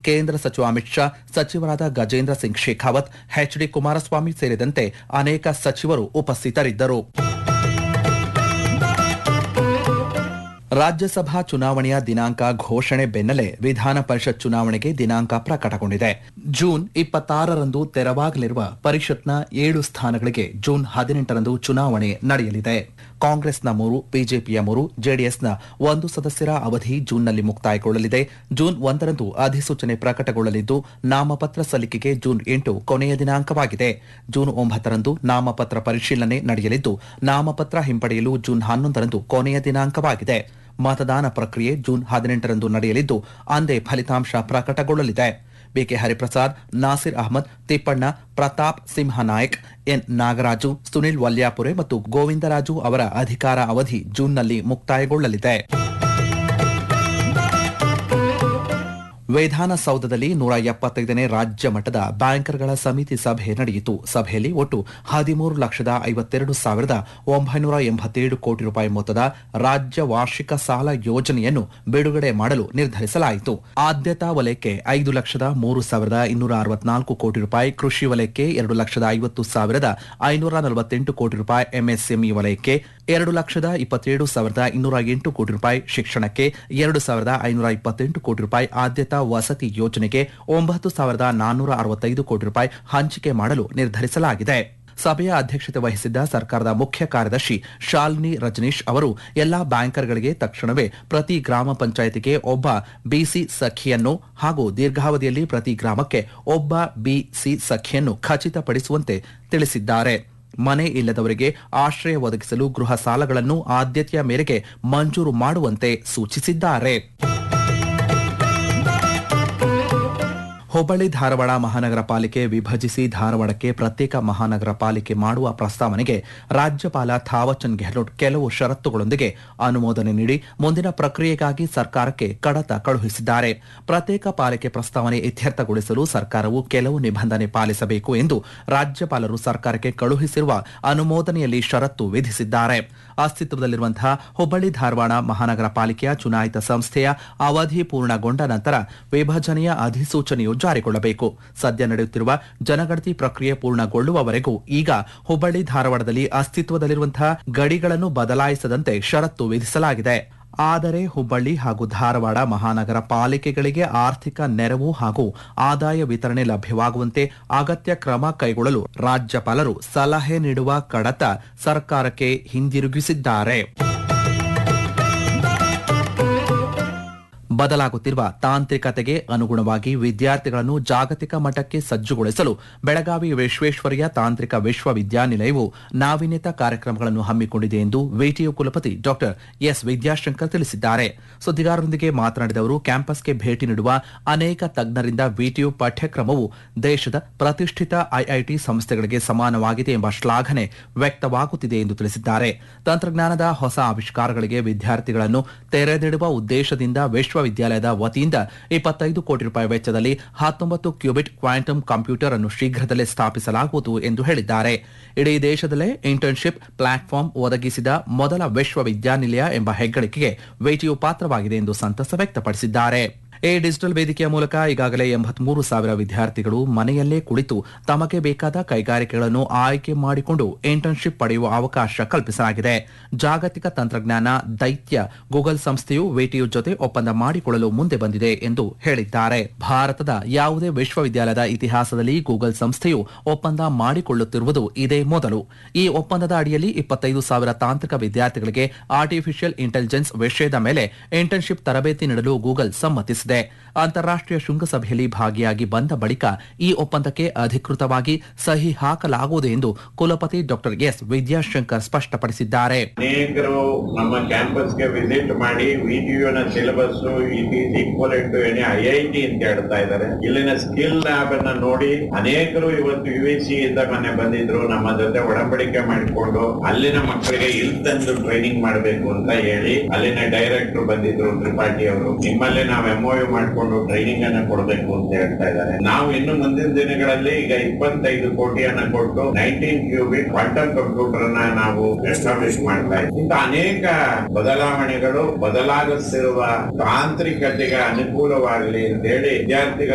ಕೇಂದ್ರ ಸಚಿವ ಅಮಿತ್ ಶಾ ಸಚಿವರಾದ ಗಜೇಂದ್ರ ಸಿಂಗ್ ಶೇಖಾವತ್ ಎಚ್ ಡಿ ಕುಮಾರಸ್ವಾಮಿ ಸೇರಿದಂತೆ ಅನೇಕ ಸಚಿವರು ಉಪಸ್ಥಿತರಿದ್ದರು ರಾಜ್ಯಸಭಾ ಚುನಾವಣೆಯ ದಿನಾಂಕ ಘೋಷಣೆ ಬೆನ್ನಲ್ಲೇ ವಿಧಾನ ಪರಿಷತ್ ಚುನಾವಣೆಗೆ ದಿನಾಂಕ ಪ್ರಕಟಗೊಂಡಿದೆ ಜೂನ್ ಇಪ್ಪತ್ತಾರರಂದು ತೆರವಾಗಲಿರುವ ಪರಿಷತ್ನ ಏಳು ಸ್ಥಾನಗಳಿಗೆ ಜೂನ್ ಹದಿನೆಂಟರಂದು ಚುನಾವಣೆ ನಡೆಯಲಿದೆ ಕಾಂಗ್ರೆಸ್ನ ಮೂರು ಬಿಜೆಪಿಯ ಮೂರು ಜೆಡಿಎಸ್ನ ಒಂದು ಸದಸ್ಯರ ಅವಧಿ ಜೂನ್ನಲ್ಲಿ ಮುಕ್ತಾಯಗೊಳ್ಳಲಿದೆ ಜೂನ್ ಒಂದರಂದು ಅಧಿಸೂಚನೆ ಪ್ರಕಟಗೊಳ್ಳಲಿದ್ದು ನಾಮಪತ್ರ ಸಲ್ಲಿಕೆಗೆ ಜೂನ್ ಎಂಟು ಕೊನೆಯ ದಿನಾಂಕವಾಗಿದೆ ಜೂನ್ ಒಂಬತ್ತರಂದು ನಾಮಪತ್ರ ಪರಿಶೀಲನೆ ನಡೆಯಲಿದ್ದು ನಾಮಪತ್ರ ಹಿಂಪಡೆಯಲು ಜೂನ್ ಹನ್ನೊಂದರಂದು ಕೊನೆಯ ದಿನಾಂಕವಾಗಿದೆ ಮತದಾನ ಪ್ರಕ್ರಿಯೆ ಜೂನ್ ಹದಿನೆಂಟರಂದು ನಡೆಯಲಿದ್ದು ಅಂದೇ ಫಲಿತಾಂಶ ಪ್ರಕಟಗೊಳ್ಳಲಿದೆ ಬಿಕೆ ಹರಿಪ್ರಸಾದ್ ನಾಸಿರ್ ಅಹಮದ್ ತಿಪ್ಪಣ್ಣ ಪ್ರತಾಪ್ ಸಿಂಹನಾಯಕ್ ಎನ್ ನಾಗರಾಜು ಸುನಿಲ್ ವಲ್ಯಾಪುರೆ ಮತ್ತು ಗೋವಿಂದರಾಜು ಅವರ ಅಧಿಕಾರ ಅವಧಿ ಜೂನ್ನಲ್ಲಿ ಮುಕ್ತಾಯಗೊಳ್ಳಲಿದೆ ವಿಧಾನಸೌಧದಲ್ಲಿ ನೂರ ಎಪ್ಪತ್ತೈದನೇ ರಾಜ್ಯ ಮಟ್ಟದ ಬ್ಯಾಂಕರ್ಗಳ ಸಮಿತಿ ಸಭೆ ನಡೆಯಿತು ಸಭೆಯಲ್ಲಿ ಒಟ್ಟು ಹದಿಮೂರು ಲಕ್ಷದ ಐವತ್ತೆರಡು ಸಾವಿರದ ಒಂಬೈನೂರ ಎಂಬತ್ತೇಳು ಕೋಟಿ ರೂಪಾಯಿ ಮೊತ್ತದ ರಾಜ್ಯ ವಾರ್ಷಿಕ ಸಾಲ ಯೋಜನೆಯನ್ನು ಬಿಡುಗಡೆ ಮಾಡಲು ನಿರ್ಧರಿಸಲಾಯಿತು ಆದ್ಯತಾ ವಲಯಕ್ಕೆ ಐದು ಲಕ್ಷದ ಮೂರು ಸಾವಿರದ ಇನ್ನೂರ ಅರವತ್ನಾಲ್ಕು ಕೋಟಿ ರೂಪಾಯಿ ಕೃಷಿ ವಲಯಕ್ಕೆ ಎರಡು ಲಕ್ಷದ ಐವತ್ತು ಸಾವಿರದ ಐನೂರ ನಲವತ್ತೆಂಟು ಕೋಟಿ ರೂಪಾಯಿ ಎಂಎಸ್ಎಂಇ ವಲಯಕ್ಕೆ ಎರಡು ಲಕ್ಷದ ಇಪ್ಪತ್ತೇಳು ಸಾವಿರದ ಇನ್ನೂರ ಎಂಟು ಕೋಟಿ ರೂಪಾಯಿ ಶಿಕ್ಷಣಕ್ಕೆ ಎರಡು ಸಾವಿರದ ಐನೂರ ಇಪ್ಪತ್ತೆಂಟು ಕೋಟಿ ರೂಪಾಯಿ ಆದ್ಯತಾ ವಸತಿ ಯೋಜನೆಗೆ ಒಂಬತ್ತು ಸಾವಿರದ ನಾನ್ನೂರ ಅರವತ್ತೈದು ಕೋಟಿ ರೂಪಾಯಿ ಹಂಚಿಕೆ ಮಾಡಲು ನಿರ್ಧರಿಸಲಾಗಿದೆ ಸಭೆಯ ಅಧ್ಯಕ್ಷತೆ ವಹಿಸಿದ್ದ ಸರ್ಕಾರದ ಮುಖ್ಯ ಕಾರ್ಯದರ್ಶಿ ಶಾಲಿನಿ ರಜನೀಶ್ ಅವರು ಎಲ್ಲಾ ಬ್ಯಾಂಕರ್ಗಳಿಗೆ ತಕ್ಷಣವೇ ಪ್ರತಿ ಗ್ರಾಮ ಪಂಚಾಯತಿಗೆ ಒಬ್ಬ ಬಿಸಿ ಸಖಿಯನ್ನು ಹಾಗೂ ದೀರ್ಘಾವಧಿಯಲ್ಲಿ ಪ್ರತಿ ಗ್ರಾಮಕ್ಕೆ ಒಬ್ಬ ಬಿಸಿ ಸಖಿಯನ್ನು ಖಚಿತಪಡಿಸುವಂತೆ ತಿಳಿಸಿದ್ದಾರೆ ಮನೆ ಇಲ್ಲದವರಿಗೆ ಆಶ್ರಯ ಒದಗಿಸಲು ಗೃಹ ಸಾಲಗಳನ್ನು ಆದ್ಯತೆಯ ಮೇರೆಗೆ ಮಂಜೂರು ಮಾಡುವಂತೆ ಸೂಚಿಸಿದ್ದಾರೆ ಹುಬ್ಬಳ್ಳಿ ಧಾರವಾಡ ಮಹಾನಗರ ಪಾಲಿಕೆ ವಿಭಜಿಸಿ ಧಾರವಾಡಕ್ಕೆ ಪ್ರತ್ಯೇಕ ಮಹಾನಗರ ಪಾಲಿಕೆ ಮಾಡುವ ಪ್ರಸ್ತಾವನೆಗೆ ರಾಜ್ಯಪಾಲ ಥಾವರ್ಚಂದ್ ಗೆಹ್ಲೋಟ್ ಕೆಲವು ಷರತ್ತುಗಳೊಂದಿಗೆ ಅನುಮೋದನೆ ನೀಡಿ ಮುಂದಿನ ಪ್ರಕ್ರಿಯೆಗಾಗಿ ಸರ್ಕಾರಕ್ಕೆ ಕಡತ ಕಳುಹಿಸಿದ್ದಾರೆ ಪ್ರತ್ಯೇಕ ಪಾಲಿಕೆ ಪ್ರಸ್ತಾವನೆ ಇತ್ಯರ್ಥಗೊಳಿಸಲು ಸರ್ಕಾರವು ಕೆಲವು ನಿಬಂಧನೆ ಪಾಲಿಸಬೇಕು ಎಂದು ರಾಜ್ಯಪಾಲರು ಸರ್ಕಾರಕ್ಕೆ ಕಳುಹಿಸಿರುವ ಅನುಮೋದನೆಯಲ್ಲಿ ಷರತ್ತು ವಿಧಿಸಿದ್ದಾರೆ ಅಸ್ತಿತ್ವದಲ್ಲಿರುವಂತಹ ಹುಬ್ಬಳ್ಳಿ ಧಾರವಾಡ ಮಹಾನಗರ ಪಾಲಿಕೆಯ ಚುನಾಯಿತ ಸಂಸ್ಥೆಯ ಅವಧಿ ಪೂರ್ಣಗೊಂಡ ನಂತರ ವಿಭಜನೆಯ ಅಧಿಸೂಚನೆಯು ಜಾರಿಗೊಳ್ಳಬೇಕು ಸದ್ಯ ನಡೆಯುತ್ತಿರುವ ಜನಗಣತಿ ಪ್ರಕ್ರಿಯೆ ಪೂರ್ಣಗೊಳ್ಳುವವರೆಗೂ ಈಗ ಹುಬ್ಬಳ್ಳಿ ಧಾರವಾಡದಲ್ಲಿ ಅಸ್ತಿತ್ವದಲ್ಲಿರುವಂತಹ ಗಡಿಗಳನ್ನು ಬದಲಾಯಿಸದಂತೆ ಷರತ್ತು ವಿಧಿಸಲಾಗಿದೆ ಆದರೆ ಹುಬ್ಬಳ್ಳಿ ಹಾಗೂ ಧಾರವಾಡ ಮಹಾನಗರ ಪಾಲಿಕೆಗಳಿಗೆ ಆರ್ಥಿಕ ನೆರವು ಹಾಗೂ ಆದಾಯ ವಿತರಣೆ ಲಭ್ಯವಾಗುವಂತೆ ಅಗತ್ಯ ಕ್ರಮ ಕೈಗೊಳ್ಳಲು ರಾಜ್ಯಪಾಲರು ಸಲಹೆ ನೀಡುವ ಕಡತ ಸರ್ಕಾರಕ್ಕೆ ಹಿಂದಿರುಗಿಸಿದ್ದಾರೆ ಬದಲಾಗುತ್ತಿರುವ ತಾಂತ್ರಿಕತೆಗೆ ಅನುಗುಣವಾಗಿ ವಿದ್ಯಾರ್ಥಿಗಳನ್ನು ಜಾಗತಿಕ ಮಟ್ಟಕ್ಕೆ ಸಜ್ಜುಗೊಳಿಸಲು ಬೆಳಗಾವಿ ವಿಶ್ವೇಶ್ವರಯ್ಯ ತಾಂತ್ರಿಕ ವಿಶ್ವವಿದ್ಯಾನಿಲಯವು ನಾವೀನ್ಯತಾ ಕಾರ್ಯಕ್ರಮಗಳನ್ನು ಹಮ್ಮಿಕೊಂಡಿದೆ ಎಂದು ವಿಟಿಯು ಕುಲಪತಿ ಡಾಕ್ಟರ್ ಎಸ್ ವಿದ್ಯಾಶಂಕರ್ ತಿಳಿಸಿದ್ದಾರೆ ಸುದ್ದಿಗಾರರೊಂದಿಗೆ ಮಾತನಾಡಿದ ಅವರು ಕ್ಯಾಂಪಸ್ಗೆ ಭೇಟಿ ನೀಡುವ ಅನೇಕ ತಜ್ಞರಿಂದ ವಿಟಿಯು ಪಠ್ಯಕ್ರಮವು ದೇಶದ ಪ್ರತಿಷ್ಠಿತ ಐಐಟಿ ಸಂಸ್ಥೆಗಳಿಗೆ ಸಮಾನವಾಗಿದೆ ಎಂಬ ಶ್ಲಾಘನೆ ವ್ಯಕ್ತವಾಗುತ್ತಿದೆ ಎಂದು ತಿಳಿಸಿದ್ದಾರೆ ತಂತ್ರಜ್ಞಾನದ ಹೊಸ ಆವಿಷ್ಕಾರಗಳಿಗೆ ವಿದ್ಯಾರ್ಥಿಗಳನ್ನು ತೆರೆದಿಡುವ ಉದ್ದೇಶದಿಂದ ವಿಶ್ವವಿದ್ಯಾಲಯದ ವತಿಯಿಂದ ಇಪ್ಪತ್ತೈದು ಕೋಟಿ ರೂಪಾಯಿ ವೆಚ್ಚದಲ್ಲಿ ಹತ್ತೊಂಬತ್ತು ಕ್ಯೂಬಿಟ್ ಕ್ವಾಂಟಮ್ ಕಂಪ್ಯೂಟರ್ ಅನ್ನು ಶೀಘ್ರದಲ್ಲೇ ಸ್ಥಾಪಿಸಲಾಗುವುದು ಎಂದು ಹೇಳಿದ್ದಾರೆ ಇಡೀ ದೇಶದಲ್ಲೇ ಇಂಟರ್ನ್ಶಿಪ್ ಪ್ಲಾಟ್ಫಾರ್ಮ್ ಒದಗಿಸಿದ ಮೊದಲ ವಿಶ್ವವಿದ್ಯಾನಿಲಯ ಎಂಬ ಹೆಗ್ಗಳಿಕೆಗೆ ವೇಟಿಯು ಪಾತ್ರವಾಗಿದೆ ಎಂದು ಸಂತಸ ವ್ಯಕ್ತಪಡಿಸಿದ್ದಾರೆ ಈ ಡಿಜಿಟಲ್ ವೇದಿಕೆಯ ಮೂಲಕ ಈಗಾಗಲೇ ಎಂಬತ್ಮೂರು ಸಾವಿರ ವಿದ್ಯಾರ್ಥಿಗಳು ಮನೆಯಲ್ಲೇ ಕುಳಿತು ತಮಗೆ ಬೇಕಾದ ಕೈಗಾರಿಕೆಗಳನ್ನು ಆಯ್ಕೆ ಮಾಡಿಕೊಂಡು ಇಂಟರ್ನ್ಶಿಪ್ ಪಡೆಯುವ ಅವಕಾಶ ಕಲ್ಪಿಸಲಾಗಿದೆ ಜಾಗತಿಕ ತಂತ್ರಜ್ಞಾನ ದೈತ್ಯ ಗೂಗಲ್ ಸಂಸ್ಥೆಯು ವೇಟಿಯು ಜೊತೆ ಒಪ್ಪಂದ ಮಾಡಿಕೊಳ್ಳಲು ಮುಂದೆ ಬಂದಿದೆ ಎಂದು ಹೇಳಿದ್ದಾರೆ ಭಾರತದ ಯಾವುದೇ ವಿಶ್ವವಿದ್ಯಾಲಯದ ಇತಿಹಾಸದಲ್ಲಿ ಗೂಗಲ್ ಸಂಸ್ಥೆಯು ಒಪ್ಪಂದ ಮಾಡಿಕೊಳ್ಳುತ್ತಿರುವುದು ಇದೇ ಮೊದಲು ಈ ಒಪ್ಪಂದದ ಅಡಿಯಲ್ಲಿ ಇಪ್ಪತ್ತೈದು ಸಾವಿರ ತಾಂತ್ರಿಕ ವಿದ್ಯಾರ್ಥಿಗಳಿಗೆ ಆರ್ಟಿಫಿಷಿಯಲ್ ಇಂಟೆಲಿಜೆನ್ಸ್ ವಿಷಯದ ಮೇಲೆ ಇಂಟರ್ನ್ಶಿಪ್ ತರಬೇತಿ ನೀಡಲು ಗೂಗಲ್ ಸಮ್ಮತಿಸಿದೆ ಅಂತಾರಾಷ್ಟೀಯ ಶೃಂಗಸಭೆಯಲ್ಲಿ ಭಾಗಿಯಾಗಿ ಬಂದ ಬಳಿಕ ಈ ಒಪ್ಪಂದಕ್ಕೆ ಅಧಿಕೃತವಾಗಿ ಸಹಿ ಹಾಕಲಾಗುವುದು ಎಂದು ಕುಲಪತಿ ಡಾಕ್ಟರ್ ಎಸ್ ವಿದ್ಯಾಶಂಕರ್ ಸ್ಪಷ್ಟಪಡಿಸಿದ್ದಾರೆ ಅನೇಕರು ನಮ್ಮ ಕ್ಯಾಂಪಸ್ಗೆ ವಿಸಿಟ್ ಮಾಡಿ ವಿಟಿಯುನ syllabus it is equal to any I I T ಅಂತ ಹೇಳ್ತಾ ಇದ್ದಾರೆ ಇಲ್ಲಿನ ಸ್ಕಿಲ್ ಲ್ಯಾಬ್ ಅನ್ನ ನೋಡಿ ಅನೇಕರು ಇವತ್ತು ಯು ಎಸ್ ಸಿ ಇಂದ ಮೊನ್ನೆ ಬಂದಿದ್ರು ನಮ್ಮ ಜೊತೆ ಒಡಂಬಡಿಕೆ ಮಾಡಿಕೊಂಡು ಅಲ್ಲಿನ ಮಕ್ಕಳಿಗೆ ಇಲ್ಲಿ ತಂದು ಟ್ರೈನಿಂಗ್ ಮಾಡಬೇಕು ಅಂತ ಹೇಳಿ ಅಲ್ಲಿನ ಡೈರೆಕ್ಟರ್ ಬಂದಿದ್ರು ತ್ರಿಪಾಠಿ ಅವರು ನಿಮ್ಮಲ್ಲಿ ನಾವು ಎಂ ಮಾಡಿಕೊಂಡು ಟ್ರೈನಿಂಗ್ ಅನ್ನ ಕೊಡಬೇಕು ಅಂತ ಹೇಳ್ತಾ ಇದ್ದಾರೆ ನಾವು ಇನ್ನು ಮುಂದಿನ ದಿನಗಳಲ್ಲಿ ಈಗ ಇಪ್ಪತ್ತೈದು ಕೋಟಿಯನ್ನ ಕೊಟ್ಟು ನೈನ್ಟೀನ್ ಕ್ಯೂಬಿಟ್ ಕ್ವಾಂಟಮ್ ಕಂಪ್ಯೂಟರ್ ಅನ್ನ ನಾವು ಎಸ್ಟಾಬ್ಲಿಷ್ ಮಾಡ್ತಾ ಇದ್ದೀವಿ ಇಂಥ ಅನೇಕ ಬದಲಾವಣೆಗಳು ಬದಲಾಗುತ್ತಿರುವ ತಾಂತ್ರಿಕತೆಗೆ ಅನುಕೂಲವಾಗಲಿ ಅಂತ ಹೇಳಿ ವಿದ್ಯಾರ್ಥಿಗಳ